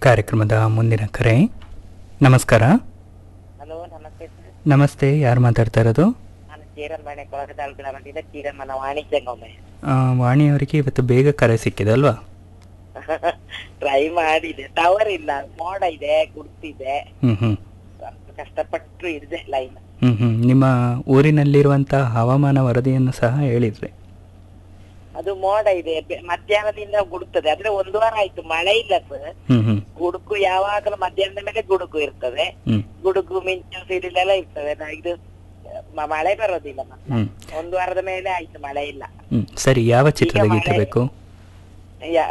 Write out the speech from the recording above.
ಕಾರ್ಯಕ್ರಮದ ಮುಂದಿನ ಕರೆ ನಮಸ್ಕಾರ ಹಲೋ ನಮಸ್ತೆ ಸರ್ ನಮಸ್ತೆ ಯಾರು ಮಾತಾಡ್ತಾ ಇರೋದು ನಾನು ಚೀರನ್ ಮನೆ ಕೊಳಗ ತಾಲೂಕಿನ ಬಂದಿದ್ದ ಚೀರನ್ ಮನ ವಾಣಿಜ್ಯಂಗೊಮ್ಮೆ ಆ, ವಾಣಿಯವರಿಗೆ ಇವತ್ತು ಬೇಗ ಕರೆ ಸಿಕ್ಕಿದೆ ಅಲ್ವಾ ಟ್ರೈ ಮಾಡಿದೆ ಟವರ್ ಇಲ್ಲ ಮೋಡ ಇದೆ ಗುಡ್ತಿದೆ ಹ್ಮ್ ಹ್ಮ್ ಸ್ವಲ್ಪ ಕಷ್ಟಪಟ್ಟು ಇದೆ ಲೈನ್ ಹ್ಮ್ ಹ್ಮ್ ನಿಮ್ಮ ಊರಿನಲ್ಲಿರುವಂಥ ಹವಾಮಾನ ವರದಿಯನ್ನು ಸಹ ಹೇಳಿದ್ರಿ ಅದು ಮೋಡ ಇದೆ ಬೆ- ಮಧ್ಯಾಹ್ನದಿಂದ ಗುಡುಕ್ತದೆ ಆದ್ರೆ ಒಂದು ವಾರ ಆಯ್ತು ಮಳೆ ಇಲ್ಲ ಸರ್ ಹ್ಮ್ ಹ್ಮ್ ಗುಡುಗು ಯಾವಾಗಲೂ ಮಧ್ಯಾಹ್ನದ ಮೇಲೆ ಗುಡುಗು ಇರ್ತದೆ ಹ್ಮ್ ಗುಡುಗು ಮಿಂಚು ಸಿಡಿಲೆಲ್ಲ ಇರ್ತದೆ ನಾ- ಇದು ಮ- ಮಳೆ ಬರೋದಿಲ್ಲ ಮತ್ತೆ. ಹ್ಮ್ ಒಂದು ವಾರದ ಮೇಲೆ ಆಯ್ತು ಮಳೆ ಇಲ್ಲ ಹ್ಮ್ ಸರಿ ಯಾವ ಚಿತ್ರದ ಗೀತೆ ಮಳೆ- ಬೇಕು ಯಾ-